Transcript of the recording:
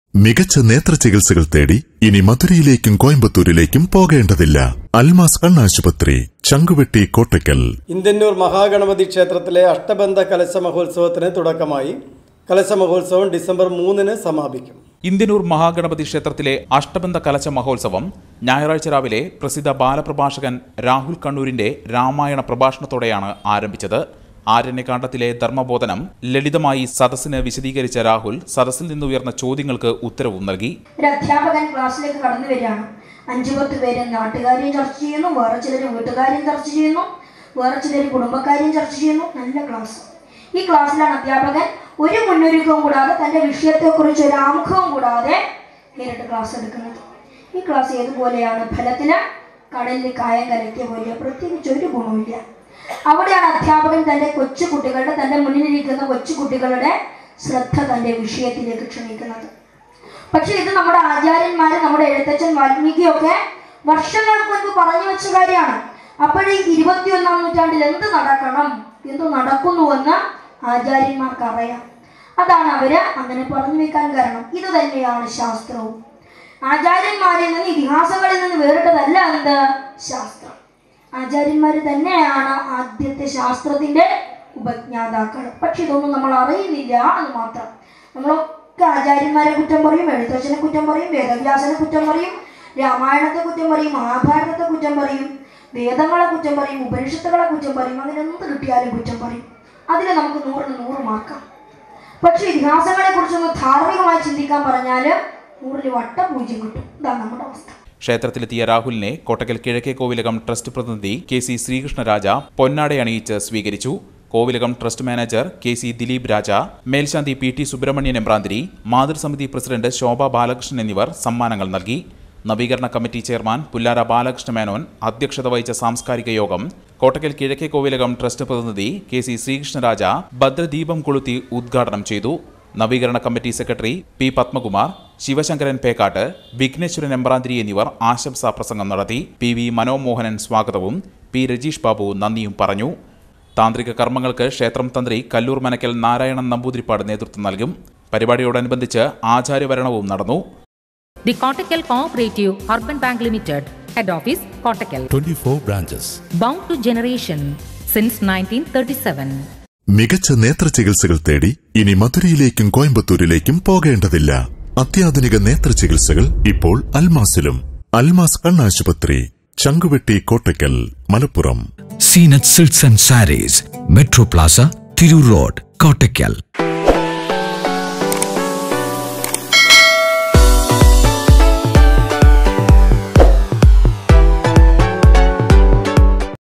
മികച്ച നേത്ര ചികിത്സകൾ തേടി ഇനി മധുരയിലേക്കും കോയമ്പത്തൂരിലേക്കും പോകേണ്ടതില്ല അൽമാസ് കണ്ണാശുപത്രി ചങ്കുവെട്ടി കോട്ടയ്ക്കൽ ഇന്ത്യന്നൂർ മഹാഗണപതി ക്ഷേത്രത്തിലെ അഷ്ടബന്ധ കലശ മഹോത്സവത്തിന് തുടക്കമായി കലശ മഹോത്സവം ഡിസംബർ മൂന്നിന് സമാപിക്കും ഇന്ത്യനൂർ മഹാഗണപതി ക്ഷേത്രത്തിലെ അഷ്ടബന്ധ കലശ മഹോത്സവം ഞായറാഴ്ച രാവിലെ പ്രസിദ്ധ ബാലപ്രഭാഷകൻ രാഹുൽ കണ്ണൂരിന്റെ രാമായണ പ്രഭാഷണത്തോടെയാണ് ആരംഭിച്ചത് ആരണ്യകാണ്ഡത്തിലെ ധർമ്മബോധനം ലളിതമായി സദസ്സിന് വിശദീകരിച്ച രാഹുൽ സദസ്സിൽ നിന്നുയർന്ന ചോദ്യങ്ങൾക്ക് ഉത്തരവും നൽകി ഒരു അധ്യാപകൻ ക്ലാസ്സിലേക്ക് കടന്നു വരികയാണ് അഞ്ചു പത്ത് പേര് നാട്ടുകാരെയും ചർച്ച ചെയ്യുന്നു വേറെ ചിലർ വീട്ടുകാരെയും ചർച്ച ചെയ്യുന്നു വേറെ ചിലർ കുടുംബക്കാരെയും ചർച്ച ചെയ്യുന്നു നല്ല ക്ലാസ് ഈ ക്ലാസ്സിലാണ് അധ്യാപകൻ ഒരു മുന്നൊരുക്കവും കൂടാതെ തന്റെ വിഷയത്തെക്കുറിച്ച് ഒരു ആമുഖവും കൂടാതെ നേരിട്ട് ക്ലാസ് എടുക്കുന്നത് ഈ ക്ലാസ് ഏതുപോലെയാണ് ഫലത്തിന് കടലിൽ കായം കലക്കിയ പോലെ പ്രത്യേകിച്ച് ഒരു ഗുണവുമില്ല അവിടെയാണ് അധ്യാപകൻ തന്റെ കൊച്ചു കുട്ടികളുടെ തന്റെ മുന്നിലിരിക്കുന്ന കൊച്ചു കുട്ടികളുടെ ശ്രദ്ധ തന്റെ വിഷയത്തിലേക്ക് ക്ഷണിക്കുന്നത് പക്ഷെ ഇത് നമ്മുടെ ആചാര്യന്മാര് നമ്മുടെ എഴുത്തച്ഛൻ വാൽമീകിയൊക്കെ വർഷങ്ങൾക്ക് മുൻപ് പറഞ്ഞു വെച്ച കാര്യമാണ് അപ്പോഴീ ഇരുപത്തിയൊന്നാം നൂറ്റാണ്ടിൽ എന്ത് നടക്കണം എന്ത് നടക്കുന്നുവെന്ന് ആചാര്യന്മാർക്ക് അറിയാം അതാണ് അവര് അങ്ങനെ പറഞ്ഞു വെക്കാൻ കാരണം ഇത് തന്നെയാണ് ശാസ്ത്രവും ആചാര്യന്മാരിൽ നിന്ന് ഇതിഹാസങ്ങളിൽ നിന്ന് വേറിട്ടതല്ല എന്ത് ശാസ്ത്രം ആചാര്യന്മാർ തന്നെയാണ് ആദ്യത്തെ ശാസ്ത്രത്തിന്റെ ഉപജ്ഞാതാക്കൾ പക്ഷെ ഇതൊന്നും നമ്മൾ അറിയുന്നില്ല എന്ന് മാത്രം നമ്മളൊക്കെ ആചാര്യന്മാരെ കുറ്റം പറയും എഴുത്തച്ഛനെ കുറ്റം പറയും വേദവ്യാസനെ കുറ്റം പറയും രാമായണത്തെ കുറ്റം പറയും മഹാഭാരതത്തെ കുറ്റം പറയും വേദങ്ങളെ കുറ്റം പറയും ഉപനിഷത്തുകളെ കുറ്റം പറയും അങ്ങനെ എന്ത് കിട്ടിയാലും കുറ്റം പറയും അതിൽ നമുക്ക് നൂറിന് നൂറ് മാർക്കാം പക്ഷെ ഇതിഹാസങ്ങളെ കുറിച്ചൊന്ന് ധാർമ്മികമായി ചിന്തിക്കാൻ പറഞ്ഞാൽ നൂറിൽ വട്ട പൂജ്യം കിട്ടും ഇതാണ് നമ്മുടെ അവസ്ഥ ക്ഷേത്രത്തിലെത്തിയ രാഹുലിനെ കോട്ടക്കൽ കിഴക്കേ കോവിലകം ട്രസ്റ്റ് പ്രതിനിധി കെ സി ശ്രീകൃഷ്ണരാജ പൊന്നാട അണിയിച്ച് സ്വീകരിച്ചു Kovilakam trust manager K C Dileep Raja മേൽശാന്തി പി ടി സുബ്രഹ്മണ്യൻ എമ്പ്രാന്തിരി മാതൃസമിതി പ്രസിഡന്റ് ശോഭ ബാലകൃഷ്ണൻ എന്നിവർ സമ്മാനങ്ങൾ നൽകി നവീകരണ കമ്മിറ്റി ചെയർമാൻ പുല്ലാര ബാലകൃഷ്ണ മേനോൻ അധ്യക്ഷത വഹിച്ച സാംസ്കാരിക യോഗം കോട്ടക്കൽ കിഴക്കേ കോവിലകം ട്രസ്റ്റ് പ്രതിനിധി കെ സി ശ്രീകൃഷ്ണരാജ ഭദ്രദീപം കൊളുത്തി ഉദ്ഘാടനം ചെയ്തു നവീകരണ committee secretary P Padmakumar Sivasankaran Pekkatt Vigneswaran Embranthiri എന്നിവർ ആശംസാ പ്രസംഗം നടത്തി പി വി മനോമോഹനൻ സ്വാഗതവും പി രജീഷ് ബാബു നന്ദിയും പറഞ്ഞു താന്ത്രിക കർമ്മങ്ങൾക്ക് ക്ഷേത്രം തന്ത്രി കല്ലൂർ മനക്കൽ നാരായണൻ നമ്പൂതിരിപ്പാട് നേതൃത്വം നൽകും പരിപാടിയോടനുബന്ധിച്ച് ആചാര്യവരണവും നടന്നു The Kottakkal Cooperative Urban Bank Limited, Head Office, Kottakkal. 24 branches. Bound to generation since 1937. മികച്ച നേത്ര ചികിത്സകൾ തേടി ഇനി മധുരയിലേക്കും കോയമ്പത്തൂരിലേക്കും പോകേണ്ടതില്ല അത്യാധുനിക നേത്ര ചികിത്സകൾ ഇപ്പോൾ അൽമാസിലും അൽമാസ് കണ്ണാശുപത്രി Changuvetty Kottakkal Malappuram Zeenath silks and sarees metro plaza Tirur road Kottakkal